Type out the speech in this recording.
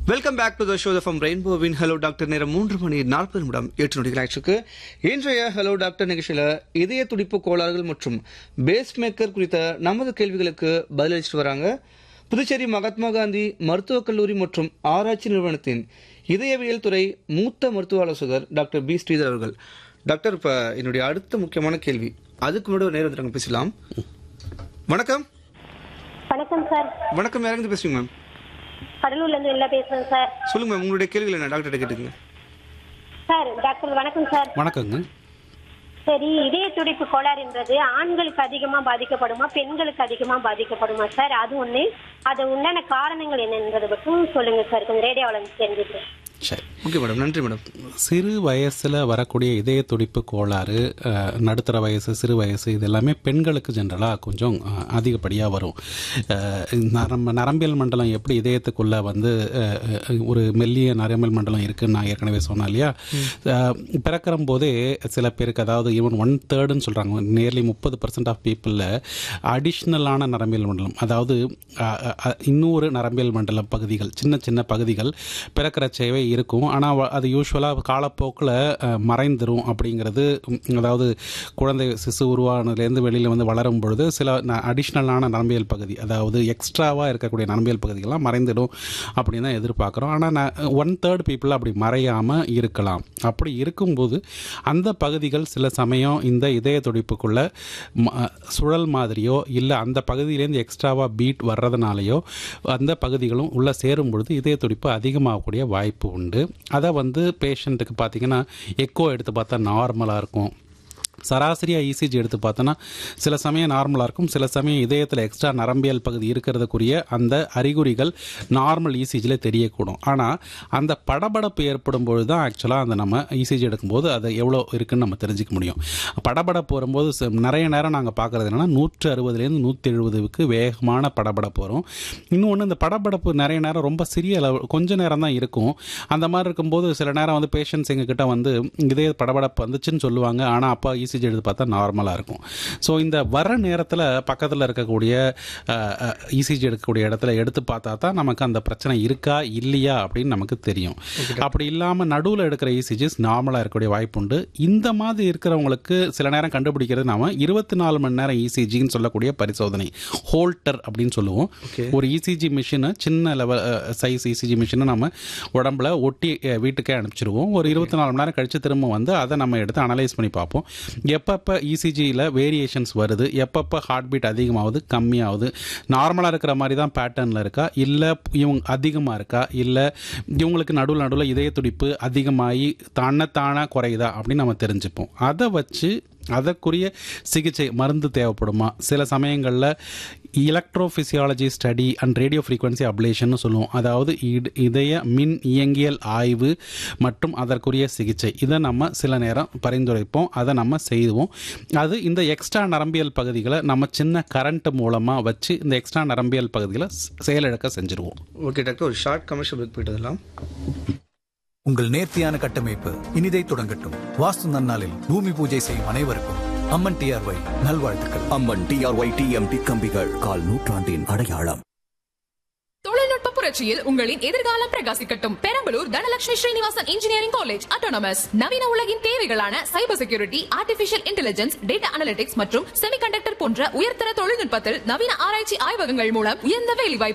welcome back to the show from ரெயின்போவின் hello doctor நேரம் மூன்று மணி நாற்பது நிமிடம் எட்டு நொடிகள் ஆயிடுச்சு இன்றைய ஹலோ டாக்டர் நிகழ்ச்சியில இதய துடிப்பு கோளாறுகள் மற்றும் பேஸ் மேக்கர் குறித்த நமது கேள்விகளுக்கு பதிலளிச்சுட்டு வராங்க புதுச்சேரி மகாத்மா காந்தி மருத்துவக் கல்லூரி மற்றும் ஆராய்ச்சி நிறுவனத்தின் இதயவியல் துறை மூத்த மருத்துவ ஆலோசகர் டாக்டர் பி ஸ்ரீதர் அவர்கள் டாக்டர் இப்ப என்னுடைய அடுத்த முக்கியமான கேள்வி அதுக்கு முன்னாடி ஒரு நேரம் வந்து நாங்க பேசலாம் வணக்கம் வணக்கம் சார் வணக்கம் யாருங்க பேசுறீங்க மேம் கடலூர்ல இருந்து வெளில பேசுறேன் சார் சொல்லுங்க மேம் உங்களுடைய கேள்விகள் என்ன டாக்டர் கேட்டுங்க சார் டாக்டர் வணக்கம் சார் வணக்கங்க சரி இதய துடிப்பு கோளாறுன்றது ஆண்களுக்கு அதிகமா பாதிக்கப்படுமா பெண்களுக்கு அதிகமா பாதிக்கப்படுமா சார் அது ஒண்ணு அது உண்டான காரணங்கள் என்னன்றதை மட்டும் சொல்லுங்க சார் கொஞ்சம் ரேடியோவில் தெரிஞ்சுட்டு சரி ஓகே மேடம் நன்றி மேடம் சிறு வயசில் வரக்கூடிய இதய துடிப்பு கோளாறு அஹ், நடுத்தர வயசு சிறு வயசு இது எல்லாமே பெண்களுக்கு ஜென்ரலாக கொஞ்சம் அஹ், அதிகப்படியாக வரும் அஹ், நரம்ப நரம்பியல் மண்டலம் எப்படி இதயத்துக்குள்ளே வந்து அஹ், அஹ், ஒரு மெல்லிய நரம்பியல் மண்டலம் இருக்குன்னு நான் ஏற்கனவே சொன்னேன் இல்லையா அஹ், பிறக்கிற போதே சில பேருக்கு அதாவது ஈவன் ஒன் தேர்டுன்னு சொல்கிறாங்க நியர்லி முப்பது பர்சன்ட் ஆஃப் பீப்புளில் அடிஷ்னலான நரம்பியல் மண்டலம் அதாவது அஹ், அஹ், இன்னொரு நரம்பியல் மண்டல பகுதிகள் சின்ன சின்ன பகுதிகள் பிறக்கிற சேவை இருக்கும் ஆனால் அது யூஸ்வலாக காலப்போக்கில் மறைந்துரும் அப்படிங்கிறது உம், அதாவது குழந்தை சிசு உருவானதுலேருந்து வெளியில் வந்து வளரும் பொழுது சில அடிஷ்னலான நரம்பியல் பகுதி அதாவது எக்ஸ்ட்ராவாக இருக்கக்கூடிய நரம்பியல் பகுதிகள்லாம் மறைந்துடும் அப்படின்னு தான் எதிர்பார்க்குறோம் ஆனால் ஒன் தேர்ட் பீப்புள் அப்படி மறையாமல் இருக்கலாம் அப்படி இருக்கும்போது அந்த பகுதிகள் சில சமயம் இந்த இதய துடிப்புக்குள்ள ம- சுழல் மாதிரியோ இல்லை அந்த பகுதியிலேருந்து எக்ஸ்ட்ராவாக பீட் வர்றதுனாலையோ அந்த பகுதிகளும் உள்ளே சேரும் பொழுது இதய துடிப்பு அதிகமாகக்கூடிய வாய்ப்பு உண்டு அதை வந்து பேஷண்ட்டுக்கு பார்த்தீங்கன்னா எக்கோ எடுத்து பார்த்தா நார்மலாக இருக்கும் சராசரியாக இசிஜி எடுத்து பார்த்தோன்னா சில சமயம் நார்மலாக இருக்கும் சில சமயம் இதயத்தில் எக்ஸ்ட்ரா நரம்பியல் பகுதி இருக்கிறதுக்குரிய அந்த அறிகுறிகள் நார்மல் இசிஜியில் தெரியக்கூடும் ஆனால் அந்த படபடப்பு ஏற்படும் பொழுது தான் ஆக்சுவலாக அந்த நம்ம இசிஜி எடுக்கும்போது அது எவ்வளோ இருக்குன்னு நம்ம தெரிஞ்சுக்க முடியும் படபடப்பு வரும்போது ச- நிறைய நேரம் நாங்கள் பார்க்குறது என்னன்னா நூற்று அறுபதுலேருந்து நூற்றி எழுபதுக்கு வேகமான படபடப்பு வரும் இன்னொன்று இந்த படபடப்பு நிறைய நேரம் ரொம்ப சிறிய அளவு கொஞ்ச நேரம் தான் இருக்கும் அந்த மாதிரி இருக்கும்போது சில நேரம் வந்து பேஷண்ட்ஸ் எங்ககிட்ட வந்து இதே படபடப்பு வந்துச்சுன்னு சொல்லுவாங்க ஆனால் அப்பா இசிஜி எடுத்து பார்த்தா நார்மலாக இருக்கும் ஸோ இந்த வர நேரத்தில் பக்கத்தில் இருக்கக்கூடிய இசிஜி எடுக்கக்கூடிய இடத்துல எடுத்து பார்த்தா தான் நமக்கு அந்த பிரச்சனை இருக்கா இல்லையா அப்படின்னு நமக்கு தெரியும் அப்படி இல்லாமல் நடுவில் எடுக்கிற இசிஜிஸ் நார்மலாக இருக்கக்கூடிய வாய்ப்பு உண்டு இந்த மாதிரி இருக்கிறவங்களுக்கு சில நேரம் கண்டுபிடிக்கிறது நாம இருபத்தி நாலு மணி நேரம் இசிஜின்னு சொல்லக்கூடிய பரிசோதனை ஹோல்டர் அப்படின்னு சொல்லுவோம் ஒரு இசிஜி மிஷினை சின்ன லெவல் சைஸ் இசிஜி மிஷினை நம்ம உடம்புல ஒட்டி அஹ், வீட்டுக்கே அனுப்பிச்சிடுவோம் ஒரு இருபத்தி நாலு மணி நேரம் கழிச்சு திரும்ப வந்து அதை நம்ம எடுத்து அனலைஸ் பண்ணி பார்ப்போம் எப்பப்போ இசிஜியில் வேரியேஷன்ஸ் வருது எப்பப்போ ஹார்ட் பீட் அதிகமாகுது கம்மியாகுது நார்மலாக இருக்கிற மாதிரி தான் பேட்டர்னில் இருக்கா இல்லை இவங்க அதிகமாக இருக்கா இல்லை இவங்களுக்கு நடுவில் நடுவில் இதய துடிப்பு அதிகமாகி தன்னைத்தானாக குறையுதா அப்படின்னு நம்ம தெரிஞ்சுப்போம் அதை வச்சு அதற்குரிய சிகிச்சை மருந்து தேவைப்படுமா சில சமயங்களில் electrophysiology study and radio frequency ablation சொல்லுவோம் அதாவது இட- இதய மின் இயங்கியல் ஆய்வு மற்றும் அதற்குரிய சிகிச்சை இதை நம்ம சில நேரம் பரிந்துரைப்போம் அதை நம்ம செய்வோம் அது இந்த எக்ஸ்ட்ரா நரம்பியல் பகுதிகளை நம்ம சின்ன கரண்ட் மூலமாக வச்சு இந்த எக்ஸ்ட்ரா நரம்பியல் பகுதிகளை ஸ்- செயலிழக்க செஞ்சுருவோம் ஓகே டாக்டர் ஒரு ஷார்ட் கமர்ஷியல் பிரேக் போயிட்டு வரலாம் உங்கள் நேர்த்தியான கட்டமைப்பு இனிதை தொடங்கட்டும் வாஸ்து நன்னாளில் பூமி பூஜை செய்யும் அனைவருக்கும் அம்மன் டிஆர்ஒய் நல்வாழ்த்துக்கள் அம்மன் டிஆர்ஒய் டிஎம்டி கம்பிகள் கால் நூற்றாண்டின் அடையாளம் தொழில்நுட்ப புரட்சியில் உங்களின் எதிர்காலம் பிரகாசிக்கட்டும் Perambalur Dhanalakshmi Srinivasan engineering college autonomous நவீன உலகின் தேவைகளான cyber security artificial intelligence data analytics மற்றும் செமிகண்டக்டர் போன்ற உயர்தர தொழில்நுட்பத்தில் நவீன ஆராய்ச்சி ஆய்வகங்கள் மூலம் உயர்ந்த வேலைவாய்ப்பு